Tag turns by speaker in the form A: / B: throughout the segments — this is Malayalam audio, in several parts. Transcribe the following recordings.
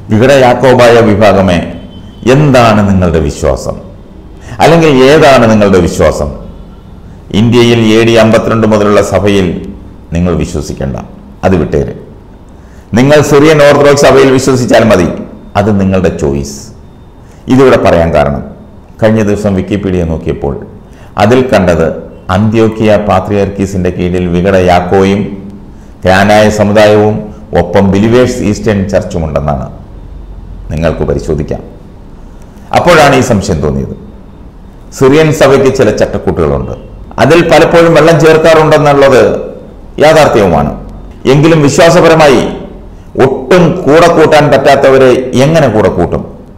A: വികട യാക്കോബായ വിഭാഗമേ എന്താണ് നിങ്ങളുടെ വിശ്വാസം അല്ലെങ്കിൽ ഏതാണ് നിങ്ങളുടെ വിശ്വാസം ഇന്ത്യയിൽ എ ഡി അമ്പത്തിരണ്ട് മുതലുള്ള സഭയിൽ നിങ്ങൾ വിശ്വസിക്കേണ്ട അത് വിട്ടേര് നിങ്ങൾ സിറിയൻ ഓർത്തഡോക്സ് സഭയിൽ വിശ്വസിച്ചാൽ മതി അത് നിങ്ങളുടെ ചോയ്സ് ഇതിവിടെ പറയാൻ കാരണം കഴിഞ്ഞ ദിവസം വിക്കിപീഡിയ നോക്കിയപ്പോൾ അതിൽ കണ്ടത് അന്ത്യോക്കിയ പാത്രിയർക്കീസിന്റെ കീഴിൽ വികട യാക്കോയും ഗ്രാനായ സമുദായവും ഒപ്പം ബിലിവേഴ്സ് ഈസ്റ്റേൺ ചർച്ചുമുണ്ടെന്നാണ് നിങ്ങൾക്ക് പരിശോധിക്കാം അപ്പോഴാണ് ഈ സംശയം തോന്നിയത് സിറിയൻ സഭയ്ക്ക് ചില ചട്ടക്കൂട്ടുകളുണ്ട് അതിൽ പലപ്പോഴും വെള്ളം ചേർക്കാറുണ്ടെന്നുള്ളത് യാഥാർത്ഥ്യവുമാണ് എങ്കിലും വിശ്വാസപരമായി ഒട്ടും കൂടെ കൂട്ടാൻ പറ്റാത്തവരെ എങ്ങനെ കൂടെ കൂട്ടും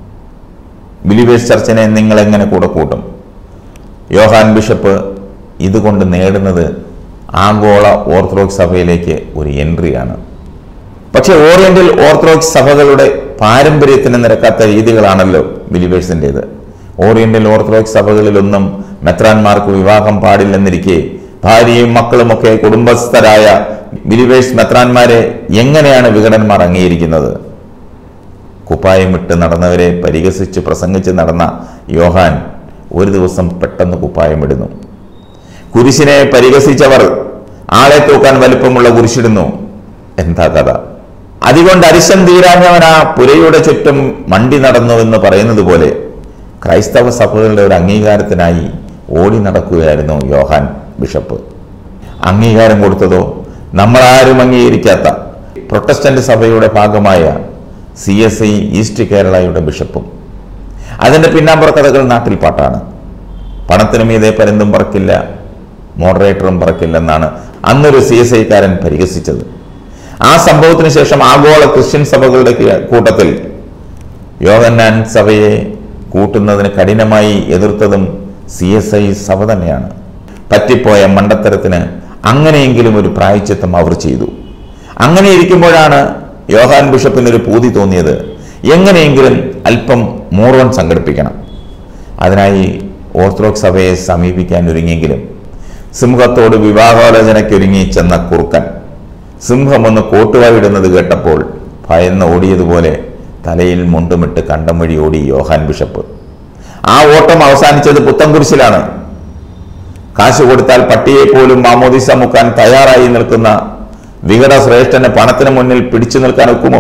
A: ബിലീവേഴ്സ് ചർച്ചിനെ നിങ്ങൾ എങ്ങനെ കൂടെ കൂട്ടും യോഹാൻ ബിഷപ്പ് ഇതുകൊണ്ട് നേടുന്നത് ആഗോള ഓർത്തഡോക്സ് സഭയിലേക്ക് ഒരു എൻട്രിയാണ് പക്ഷെ ഓറിയന്റൽ ഓർത്തഡോക്സ് സഭകളുടെ പാരമ്പര്യത്തിന് നിരക്കാത്ത രീതികളാണല്ലോ ബിലീവേഴ്സിൻ്റെത് ഓറിയന്റൽ ഓർത്തഡോക്സ് സഭകളിലൊന്നും മെത്രാന്മാർക്ക് വിവാഹം പാടില്ലെന്നിരിക്കെ ഭാര്യയും മക്കളുമൊക്കെ കുടുംബസ്ഥരായ ബിലീവേഴ്സ് മെത്രാന്മാരെ എങ്ങനെയാണ് വിഘടന്മാർ അംഗീകരിക്കുന്നത് കുപ്പായമിട്ട് നടന്നവരെ പരിഹസിച്ച് പ്രസംഗിച്ച് നടന്ന യോഹാൻ ഒരു ദിവസം പെട്ടെന്ന് കുപ്പായമിടുന്നു കുരിശിനെ പരിഹസിച്ചവർ ആളെ തൂക്കാൻ വലിപ്പമുള്ള കുരിശിടുന്നു എന്താ കഥ അതുകൊണ്ട് അരിശം തീരാഞ്ഞവൻ ആ പുരയുടെ ചുറ്റും മണ്ടി നടന്നു എന്ന് പറയുന്നത് പോലെ ക്രൈസ്തവ സഭകളുടെ ഒരു അംഗീകാരത്തിനായി ഓടി നടക്കുകയായിരുന്നു യോഹാൻ ബിഷപ്പ് അംഗീകാരം കൊടുത്തതോ നമ്മളാരും അംഗീകരിക്കാത്ത പ്രൊട്ടസ്റ്റന്റ് സഭയുടെ ഭാഗമായ സി എസ് ഐ ഈസ്റ്റ് കേരളയുടെ ബിഷപ്പും അതിൻ്റെ പിന്നാമ്പുറ കഥകൾ നാട്ടിൽ പാട്ടാണ് പണത്തിനു മീതെ പരുന്തും പറക്കില്ല മോഡറേറ്ററും പറക്കില്ലെന്നാണ് അന്നൊരു സി എസ് ഐക്കാരൻ പരിഹസിച്ചത് ആ സംഭവത്തിന് ശേഷം ആഗോള ക്രിസ്ത്യൻ സഭകളുടെ കീ- കൂട്ടത്തിൽ യോഹന്നാൻ സഭയെ കൂട്ടുന്നതിന് കഠിനമായി എതിർത്തതും സി എസ് ഐ സഭ തന്നെയാണ് പറ്റിപ്പോയ മണ്ടത്തരത്തിന് അങ്ങനെയെങ്കിലും ഒരു പ്രായച്ചിത്തം അവർ ചെയ്തു അങ്ങനെ ഇരിക്കുമ്പോഴാണ് യോഹാൻ ബിഷപ്പിന് ഒരു പൂതി തോന്നിയത് എങ്ങനെയെങ്കിലും അല്പം മൂറോൺ സംഘടിപ്പിക്കണം അതിനായി ഓർത്തഡോക്സ് സഭയെ സമീപിക്കാൻ ഒരുങ്ങിയെങ്കിലും സിംഹത്തോട് വിവാഹാലോചനയ്ക്കൊരുങ്ങി ചെന്ന കുറുക്കൻ സിംഹമൊന്ന് കോട്ടുവായിടുന്നത് കേട്ടപ്പോൾ ഭയന്ന് ഓടിയതുപോലെ തലയിൽ മുണ്ടുമിട്ട് കണ്ടം വഴി ഓടി യോഹാൻ ബിഷപ്പ് ആ ഓട്ടം അവസാനിച്ചത് പുത്തൻകുരിശിലാണ് കാശ് കൊടുത്താൽ പട്ടിയെ പോലും മാമോദിസ മുക്കാൻ തയ്യാറായി നിൽക്കുന്ന വികട ശ്രേഷ്ഠന് പണത്തിന് മുന്നിൽ പിടിച്ചു നിൽക്കാൻ ഒക്കുമോ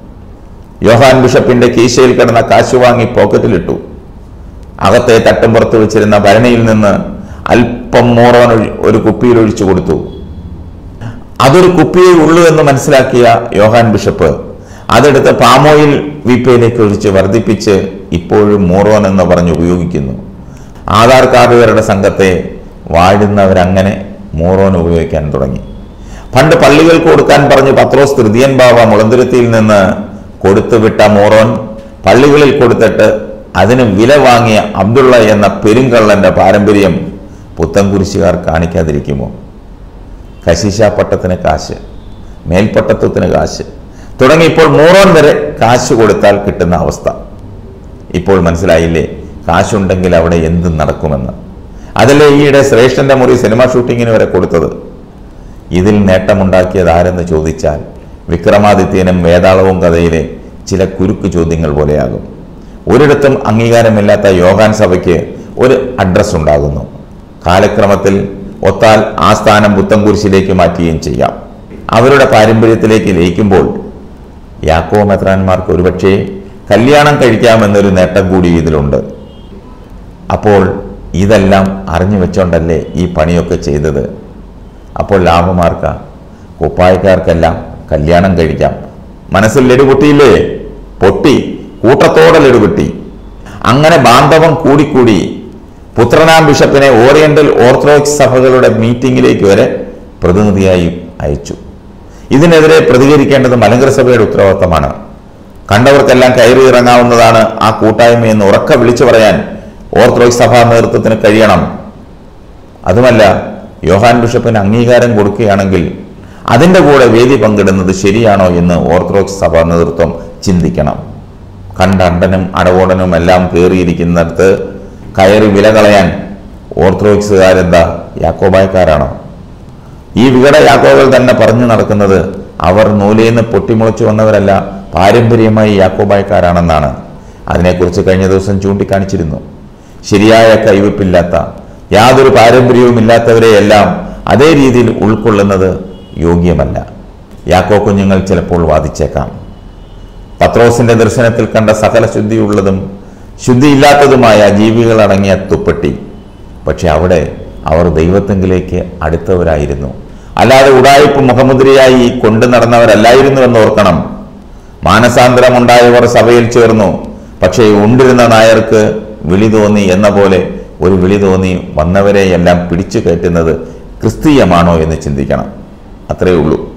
A: യോഹാൻ ബിഷപ്പിന്റെ കീശയിൽ കിടന്ന കാശ് വാങ്ങി പോക്കറ്റിലിട്ടു അകത്തെ തട്ടും പുറത്ത് വെച്ചിരുന്ന ഭരണിയിൽ നിന്ന് അല്പം മോറോൻ ഒഴി- ഒരു കുപ്പിയിൽ ഒഴിച്ചു കൊടുത്തു അതൊരു കുപ്പിയേ ഉള്ളൂ എന്ന് മനസ്സിലാക്കിയ യോഹാൻ ബിഷപ്പ് അതെടുത്ത് പാമോയിൽ വീപ്പയിലേക്ക് ഒഴിച്ച് വർദ്ധിപ്പിച്ച് ഇപ്പോഴും മോറോൻ എന്ന് പറഞ്ഞ് ഉപയോഗിക്കുന്നു ആധാർ കാർഡുകാരുടെ സംഘത്തെ വാഴുന്നവരങ്ങനെ മോറോൻ ഉപയോഗിക്കാൻ തുടങ്ങി പണ്ട് പള്ളികൾക്ക് കൊടുക്കാൻ പറഞ്ഞ് പത്രോസ് തൃതീയൻ ബാബ മുളന്തുരുത്തിയിൽ നിന്ന് കൊടുത്തുവിട്ട മോറോൻ പള്ളികളിൽ കൊടുത്തിട്ട് അതിന് വില വാങ്ങിയ അബ്ദുള്ള എന്ന പെരുങ്കള്ളന്റെ പാരമ്പര്യം പുത്തൻകുരിശുകാർ കാണിക്കാതിരിക്കുമോ കശീശ പട്ടത്തിന് കാശ് മേൽപ്പട്ടത്വത്തിന് കാശ് തുടങ്ങി ഇപ്പോൾ മൂറോൻ വരെ കാശ് കൊടുത്താൽ കിട്ടുന്ന അവസ്ഥ ഇപ്പോൾ മനസ്സിലായില്ലേ കാശുണ്ടെങ്കിൽ അവിടെ എന്തും നടക്കുമെന്ന് അതല്ലേ ഈയിടെ ശ്രേഷ്ഠന്റെ മുറി സിനിമ ഷൂട്ടിങ്ങിന് വരെ കൊടുത്തത് ഇതിൽ നേട്ടമുണ്ടാക്കിയത് ആരെന്ന് ചോദിച്ചാൽ വിക്രമാദിത്യനും വേതാളവും കഥയിലെ ചില കുരുക്ക് ചോദ്യങ്ങൾ പോലെയാകും ഒരിടത്തും അംഗീകാരമില്ലാത്ത യോഹാൻ സഭയ്ക്ക് ഒരു അഡ്രസ് ഉണ്ടാകുന്നു കാലക്രമത്തിൽ ഒത്താൽ ആ സ്ഥാനം പുത്തൻകുരിശിലേക്ക് മാറ്റുകയും ചെയ്യാം അവരുടെ പാരമ്പര്യത്തിലേക്ക് ലയിക്കുമ്പോൾ യാക്കോ മെത്രാന്മാർക്ക് ഒരുപക്ഷേ കല്യാണം കഴിക്കാമെന്നൊരു നേട്ടം കൂടി ഇതിലുണ്ട് അപ്പോൾ ഇതെല്ലാം അറിഞ്ഞു വെച്ചോണ്ടല്ലേ ഈ പണിയൊക്കെ ചെയ്തത് അപ്പോൾ ലാഭമാർക്ക കുപ്പായക്കാർക്കെല്ലാം കല്യാണം കഴിക്കാം മനസ്സിൽ ലഡു പൊട്ടിയില്ലേ പൊട്ടി കൂട്ടത്തോടെ ലഡു പൊട്ടി അങ്ങനെ ബാന്ധവം കൂടിക്കൂടി പുത്രനാം ബിഷപ്പിനെ ഓറിയന്റൽ ഓർത്തഡോക്സ് സഭകളുടെ മീറ്റിംഗിലേക്ക് വരെ പ്രതിനിധിയായി അയച്ചു ഇതിനെതിരെ പ്രതികരിക്കേണ്ടത് മലങ്കര സഭയുടെ ഉത്തരവാദിത്തമാണ് കണ്ടവർക്കെല്ലാം കയറി ഇറങ്ങാവുന്നതാണ് ആ കൂട്ടായ്മയെന്ന് ഉറക്ക വിളിച്ചു പറയാൻ ഓർത്തഡോക്സ് സഭാ നേതൃത്വത്തിന് കഴിയണം അതുമല്ല യോഹാൻ ബിഷപ്പിന് അംഗീകാരം കൊടുക്കുകയാണെങ്കിൽ അതിൻ്റെ കൂടെ വേദി പങ്കിടുന്നത് ശരിയാണോ എന്ന് ഓർത്തഡോക്സ് സഭാ നേതൃത്വം ചിന്തിക്കണം കണ്ടണ്ടനും അടവോടനും എല്ലാം കയറിയിരിക്കുന്നിടത്ത് കയറി വില കളയാൻ ഓർത്തഡോക്സുകാരെന്താ യാക്കോബായക്കാരാണോ ഈ വികട യാക്കോകൾ തന്നെ പറഞ്ഞു നടക്കുന്നത് അവർ നൂലേന്ന് പൊട്ടിമുളച്ചു വന്നവരല്ല പാരമ്പര്യമായി യാക്കോബായക്കാരാണെന്നാണ് അതിനെക്കുറിച്ച് കഴിഞ്ഞ ദിവസം ചൂണ്ടിക്കാണിച്ചിരുന്നു ശരിയായ കൈവയ്പില്ലാത്ത യാതൊരു പാരമ്പര്യവുമില്ലാത്തവരെയെല്ലാം അതേ രീതിയിൽ ഉൾക്കൊള്ളുന്നത് യോഗ്യമല്ല യാക്കോ കുഞ്ഞുങ്ങൾ ചിലപ്പോൾ വാദിച്ചേക്കാം പത്രോസിന്റെ ദർശനത്തിൽ കണ്ട സകല ശുദ്ധിയുള്ളതും ശുദ്ധിയില്ലാത്തതുമായ ജീവികളടങ്ങിയ തുപ്പട്ടി പക്ഷെ അവിടെ അവർ ദൈവത്തെങ്കിലേക്ക് അടുത്തവരായിരുന്നു അല്ലാതെ ഉടായ്പ മുഖമുദ്രയായി കൊണ്ടു നടന്നവരല്ലായിരുന്നു എന്ന് ഓർക്കണം മാനസാന്തരമുണ്ടായവർ സഭയിൽ ചേർന്നു പക്ഷേ ഉണ്ടിരുന്ന നായർക്ക് വിളി തോന്നി എന്ന പോലെ ഒരു വിളി തോന്നി വന്നവരെയെല്ലാം പിടിച്ചു കയറ്റുന്നത് ക്രിസ്തീയമാണോ എന്ന് ചിന്തിക്കണം അത്രയേ ഉള്ളൂ